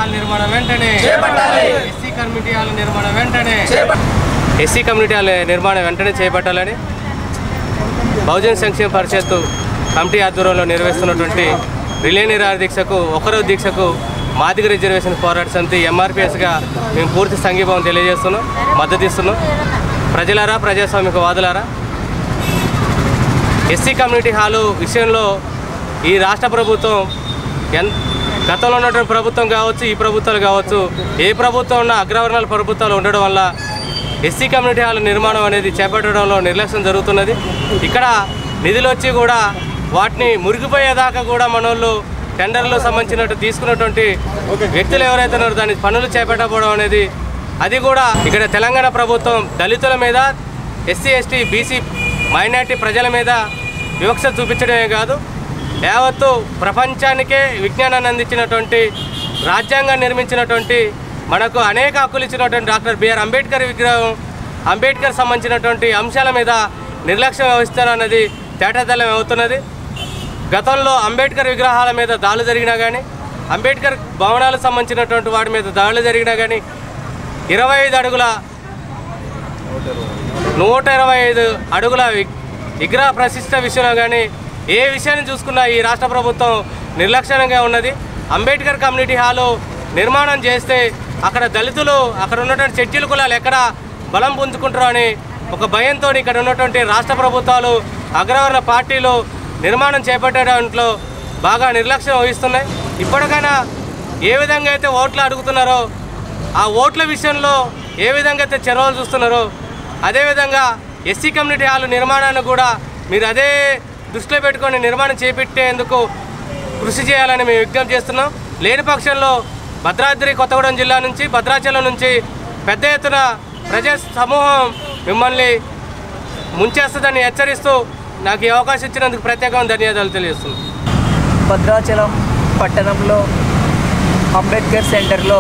hall నిర్మాణం వెంటనే SC community hall నిర్మాణం వెంటనే ఎస్సీ కమ్యూనిటీ హాల్ నిర్మాణం వెంటనే చేపట్టాలని బహుజన సంక్షేమ పరిషత్తు కమిటీ ఆధ్వర్యంలో నిర్వహిస్తున్నటువంటి రిలే నిరాహార దీక్షకు ఒకరోజు దీక్షకు మాదిగ రిజర్వేషన్ పోరాట సమితి ఎంఆర్పిఎస్గా మేము పూర్తి సంఘీభావం తెలియజేస్తున్నాం మద్దతు ఇస్తున్నాం ప్రజలారా ప్రజాస్వామిక వాదులారా ఎస్సీ కమ్యూనిటీ హాలు విషయంలో ఈ రాష్ట్ర ప్రభుత్వం ఎన్ గతంలో ఉన్నటువంటి ప్రభుత్వం కావచ్చు ఈ ప్రభుత్వాలు కావచ్చు ఏ ప్రభుత్వం ఉన్న అగ్రవర్ణాల ప్రభుత్వాలు ఉండడం వల్ల ఎస్సీ కమ్యూనిటీ హాల్ నిర్మాణం అనేది చేపట్టడంలో నిర్లక్ష్యం జరుగుతున్నది ఇక్కడ నిధులు వచ్చి కూడా వాటిని మురిగిపోయేదాకా కూడా మనోళ్ళు టెండర్లు సంబంధించినట్టు తీసుకున్నటువంటి వ్యక్తులు ఎవరైతే ఉన్నారో దాని పనులు చేపట్టకపోవడం అనేది అది కూడా ఇక్కడ తెలంగాణ ప్రభుత్వం దళితుల మీద ఎస్సీ ఎస్టీ బీసీ మైనార్టీ ప్రజల మీద వివక్ష చూపించడమే కాదు యావత్తు ప్రపంచానికే విజ్ఞానాన్ని అందించినటువంటి రాజ్యాంగాన్ని నిర్మించినటువంటి మనకు అనేక హక్కులు ఇచ్చినటువంటి డాక్టర్ బిఆర్ అంబేద్కర్ విగ్రహం అంబేద్కర్ సంబంధించినటువంటి అంశాల మీద నిర్లక్ష్యం వహిస్తారన్నది తేటతెల్లం అవుతున్నది గతంలో అంబేద్కర్ విగ్రహాల మీద దాడులు జరిగినా కానీ అంబేద్కర్ భవనాలకు సంబంధించినటువంటి వాటి మీద దాడులు జరిగినా కానీ ఇరవై ఐదు అడుగుల నూట ఇరవై ఐదు అడుగుల వి- విగ్రహ ప్రతిష్ట విషయంలో కానీ ఏ విషయాన్ని చూసుకున్నా ఈ రాష్ట్ర ప్రభుత్వం నిర్లక్ష్యంగా ఉన్నది అంబేద్కర్ కమ్యూనిటీ హాలు నిర్మాణం చేస్తే అక్కడ దళితులు అక్కడ ఉన్నటువంటి చర్చిల కులాలు ఎక్కడ బలం పుంజుకుంటారో అని ఒక భయంతో ఇక్కడ ఉన్నటువంటి రాష్ట్ర ప్రభుత్వాలు అగ్రవర్ణ పార్టీలు నిర్మాణం చేపట్టే దాంట్లో బాగా నిర్లక్ష్యం వహిస్తున్నాయి ఇప్పటికైనా ఏ విధంగా అయితే ఓట్లు అడుగుతున్నారో ఆ ఓట్ల విషయంలో ఏ విధంగా అయితే చర్యలు చూస్తున్నారో అదేవిధంగా ఎస్సీ కమ్యూనిటీ హాల్ నిర్మాణాన్ని కూడా మీరు అదే దృష్టిలో పెట్టుకొని నిర్మాణం చేపట్టేందుకు కృషి చేయాలని మేము విజ్ఞప్తి చేస్తున్నాం లేని పక్షంలో భద్రాద్రి కొత్తగూడెం జిల్లా నుంచి భద్రాచలం నుంచి పెద్ద ఎత్తున ప్రజా సమూహం మిమ్మల్ని ముంచేస్తుందని హెచ్చరిస్తూ నాకు ఈ అవకాశం ఇచ్చినందుకు ప్రత్యేకంగా ధన్యవాదాలు తెలియజేస్తున్నాను భద్రాచలం పట్టణంలో అంబేద్కర్ సెంటర్లో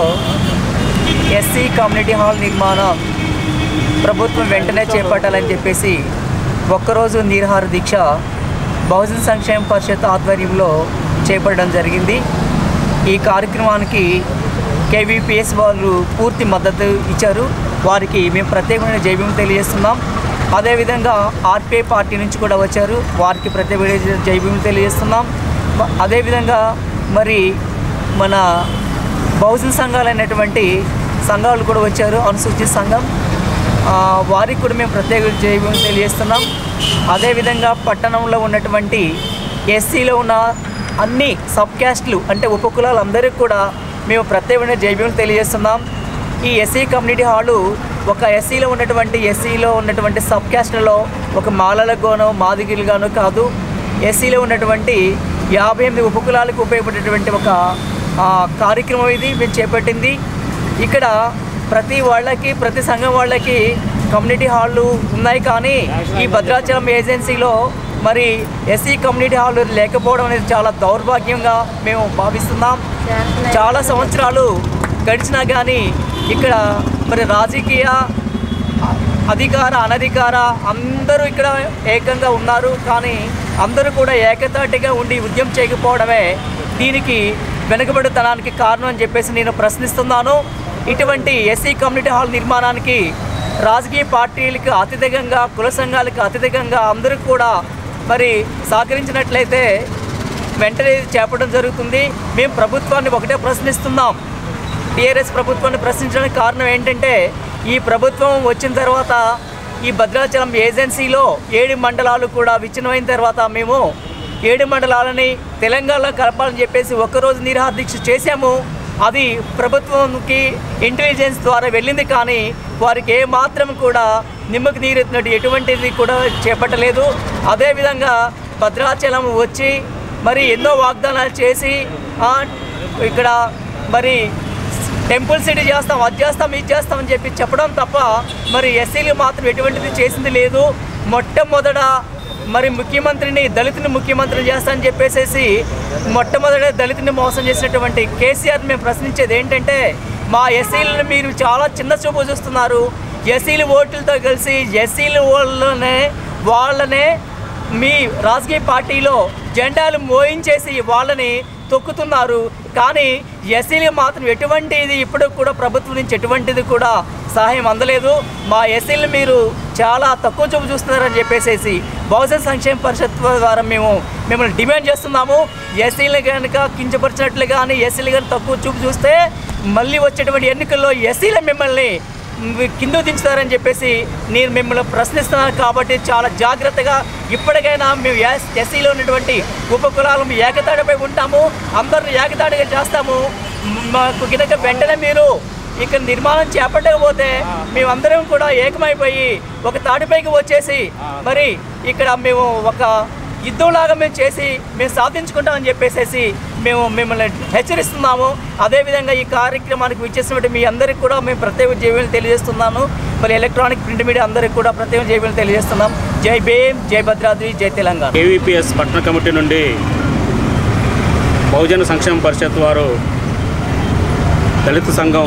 ఎస్సీ కమ్యూనిటీ హాల్ నిర్మాణం ప్రభుత్వం వెంటనే చేపట్టాలని చెప్పేసి ఒక్కరోజు నిరాహార దీక్ష బహుజన సంక్షేమ పరిషత్ ఆధ్వర్యంలో చేపట్టడం జరిగింది ఈ కార్యక్రమానికి కేవీపీఎస్ వాళ్ళు పూర్తి మద్దతు ఇచ్చారు వారికి మేము ప్రత్యేకమైన జైవ్యం తెలియజేస్తున్నాం అదేవిధంగా ఆర్పీఐ పార్టీ నుంచి కూడా వచ్చారు వారికి ప్రత్యేకమైన జైవ్యం తెలియజేస్తున్నాం మ- అదేవిధంగా మరి మన బహుజన సంఘాలైనటువంటి సంఘాలు కూడా వచ్చారు అనుసూచిత సంఘం ఆ, వారికి కూడా మేము ప్రత్యేక జైవం తెలియజేస్తున్నాం అదేవిధంగా పట్టణంలో ఉన్నటువంటి ఎస్సీలో ఉన్న అన్ని సబ్ క్యాస్ట్లు అంటే ఉపకులాలందరికీ కూడా మేము ప్రత్యేకమైన జైవ్యం తెలియజేస్తున్నాం ఈ ఎస్సీ కమ్యూనిటీ హాలు ఒక ఎస్సీలో ఉన్నటువంటి ఎస్సీలో ఉన్నటువంటి సబ్ క్యాస్ట్లలో ఒక మాలలకు గానో మాదిగిలు గానో కాదు ఎస్సీలో ఉన్నటువంటి యాభై ఎనిమిది ఉపకులాలకు ఉపయోగపడేటువంటి ఒక ఆ, కార్యక్రమం ఇది మేము చేపట్టింది ఇక్కడ ప్రతి వాళ్ళకి ప్రతి సంఘం వాళ్ళకి కమ్యూనిటీ హాళ్ళు ఉన్నాయి కానీ ఈ భద్రాచలం ఏజెన్సీలో మరి ఎస్సీ కమ్యూనిటీ హాల్ లేకపోవడం అనేది చాలా దౌర్భాగ్యంగా మేము భావిస్తున్నాం చాలా సంవత్సరాలు గడిచినా కానీ ఇక్కడ మరి రాజకీయ అధికార అనధికార అందరూ ఇక్కడ ఏకంగా ఉన్నారు కానీ అందరూ కూడా ఏకతాటిగా ఉండి ఉద్యమం చేయకపోవడమే దీనికి వెనుకబడితనానికి కారణం అని చెప్పేసి నేను ప్రశ్నిస్తున్నాను ఇటువంటి ఎస్సీ కమ్యూనిటీ హాల్ నిర్మాణానికి రాజకీయ పార్టీలకు అత్యధికంగా కుల సంఘాలకు అత్యధికంగా అందరూ కూడా మరి సహకరించినట్లయితే వెంటనే చేపట్టడం జరుగుతుంది మేము ప్రభుత్వాన్ని ఒకటే ప్రశ్నిస్తున్నాం టీఆర్ఎస్ ప్రభుత్వాన్ని ప్రశ్నించడానికి కారణం ఏంటంటే ఈ ప్రభుత్వం వచ్చిన తర్వాత ఈ భద్రాచలం ఏజెన్సీలో ఏడు మండలాలు కూడా విచ్ఛిన్నమైన తర్వాత మేము ఏడు మండలాలని తెలంగాణలో కలపాలని చెప్పేసి ఒక్కరోజు నిరాహార దీక్ష చేశాము అది ప్రభుత్వంకి ఇంటెలిజెన్స్ ద్వారా వెళ్ళింది కానీ వారికి ఏ మాత్రం కూడా నిమ్మకు నీరెత్తినట్టు ఎటువంటిది కూడా చేపట్టలేదు అదేవిధంగా భద్రాచలం వచ్చి మరి ఎన్నో వాగ్దానాలు చేసి ఆ, ఇక్కడ మరి టెంపుల్ సిటీ చేస్తాం అది చేస్తాం ఇది చేస్తాం అని చెప్పి చెప్పడం తప్ప మరి ఎస్సీలు మాత్రం ఎటువంటిది చేసింది లేదు మొట్టమొదట మరి ముఖ్యమంత్రిని దళితుని ముఖ్యమంత్రిని చేస్తానని చెప్పేసేసి మొట్టమొదట దళితుని మోసం చేసినటువంటి కేసీఆర్ మేము ప్రశ్నించేది ఏంటంటే మా ఎస్సీలను మీరు చాలా చిన్న చూపు చూస్తున్నారు ఎస్సీలు ఓట్లతో కలిసి ఎస్సీలు వాళ్ళనే వాళ్ళనే మీ రాజకీయ పార్టీలో జెండాలు మోయించేసి వాళ్ళని తొక్కుతున్నారు కానీ ఎస్సీలు మాత్రం ఎటువంటిది ఇప్పుడు కూడా ప్రభుత్వం నుంచి ఎటువంటిది కూడా సహాయం అందలేదు మా ఎస్సీలు మీరు చాలా తక్కువ చూపు చూస్తున్నారని చెప్పేసి బహుజన సంక్షేమ పరిషత్ ద్వారా మేము మిమ్మల్ని డిమాండ్ చేస్తున్నాము ఎస్సీలు కనుక కించపరిచినట్లు కానీ ఎస్సీలు కానీ తక్కువ చూపు చూస్తే మళ్ళీ వచ్చేటువంటి ఎన్నికల్లో ఎస్సీల మిమ్మల్ని కింద దించుతారని చెప్పేసి నేను మిమ్మల్ని ప్రశ్నిస్తున్నాను కాబట్టి చాలా జాగ్రత్తగా ఇప్పటికైనా మేము ఎస్ ఎస్సీలో ఉన్నటువంటి ఉపకులాలు మీ ఏకతాడిపై ఉంటాము అందరిని ఏకతాడిగా చేస్తాము మాకు గినక వెంటనే మీరు ఇక్కడ నిర్మాణం చేపట్టకపోతే మేమందరం కూడా ఏకమైపోయి ఒక తాటిపైకి వచ్చేసి మరి ఇక్కడ మేము ఒక యుద్ధంలాగా మేము చేసి మేము సాధించుకుంటామని చెప్పేసి మేము మిమ్మల్ని హెచ్చరిస్తున్నాము అదేవిధంగా ఈ కార్యక్రమానికి విచ్చేసినటువంటి మీ అందరికీ కూడా మేము ప్రత్యేక జైవీలు తెలియజేస్తున్నాను మరి ఎలక్ట్రానిక్ ప్రింట్ మీడియా అందరికీ కూడా ప్రత్యేక జైవీలు తెలియజేస్తున్నాం జై భీమ్ జై భద్రాద్రి జై తెలంగాణ ఏవీపీఎస్ పట్టణ కమిటీ నుండి బహుజన సంక్షేమ పరిషత్ వారు దళిత సంఘం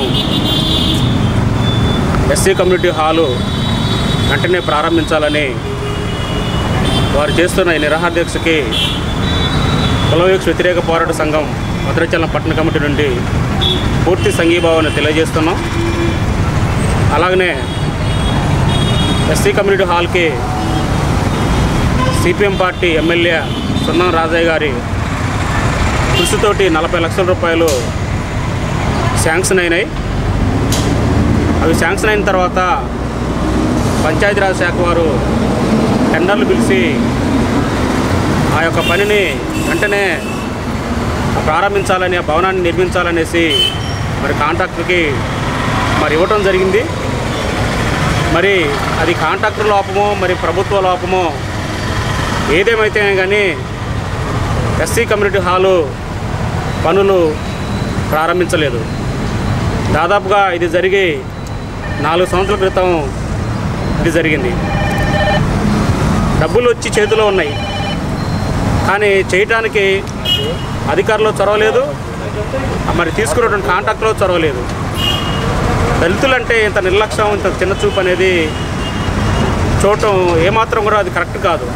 ఎస్సీ కమ్యూనిటీ హాలు వెంటనే ప్రారంభించాలని వారు చేస్తున్న ఈ నిరాహార దీక్షకి కులవీక్ష వ్యతిరేక పోరాట సంఘం భద్రాచలం పట్టణ కమిటీ నుండి పూర్తి సంఘీభావాన్ని తెలియజేస్తున్నాం అలాగనే ఎస్సీ కమ్యూనిటీ హాల్కి CPM party MLA Sunnam Rajaiah గారి కృషితోటి నలభై లక్షల రూపాయలు శాంక్షన్ అయినాయి అవి శాంక్షన్ అయిన తర్వాత పంచాయతీరాజ్ శాఖ వారు టెండర్లు పిలిచి ఆ యొక్క పనిని వెంటనే ప్రారంభించాలని ఆ భవనాన్ని నిర్మించాలనేసి మరి కాంట్రాక్టర్కి మరి ఇవ్వటం జరిగింది మరి అది కాంట్రాక్టర్ లోపమో మరి ప్రభుత్వ లోపమో ఏదేమైతే కానీ ఎస్సీ కమ్యూనిటీ హాలు పనులు ప్రారంభించలేదు దాదాపుగా ఇది జరిగి నాలుగు సంవత్సరాల క్రితం ఇది జరిగింది డబ్బులు వచ్చి చేతిలో ఉన్నాయి కానీ చేయటానికి అధికారులు చొరవలేదు మరి తీసుకున్నటువంటి కాంట్రాక్ట్లో చొరవలేదు దళితులంటే ఇంత నిర్లక్ష్యం ఇంత చిన్న చూపు అనేది చూడటం ఏమాత్రం కూడా అది కరెక్ట్ కాదు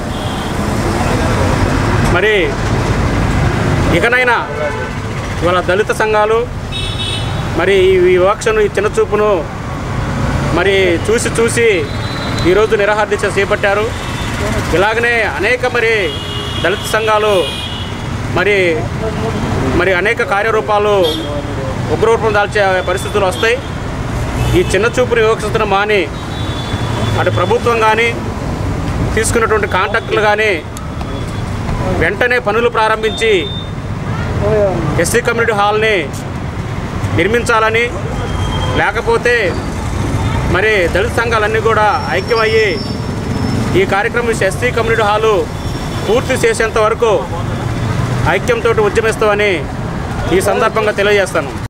మరి ఇకనైనా ఇవాళ దళిత సంఘాలు మరి ఈ వివక్షను ఈ చిన్న చూపును మరి చూసి చూసి ఈరోజు నిరాహార దీక్ష చేపట్టారు ఇలాగనే అనేక మరి దళిత సంఘాలు మరి మరి అనేక కార్యరూపాలు ఉగ్రరూపం దాల్చే పరిస్థితులు వస్తాయి ఈ చిన్న చూపుని వివక్షతను మాని అటు ప్రభుత్వం కానీ తీసుకున్నటువంటి కాంట్రాక్టులు కానీ వెంటనే పనులు ప్రారంభించి ఎస్సీ కమ్యూనిటీ హాల్ని నిర్మించాలని లేకపోతే మరి దళిత సంఘాలన్నీ కూడా ఐక్యమయ్యి ఈ కార్యక్రమం ఎస్సీ కమ్యూనిటీ హాలు పూర్తి చేసేంత వరకు ఐక్యంతో ఉద్యమిస్తామని ఈ సందర్భంగా తెలియజేస్తాను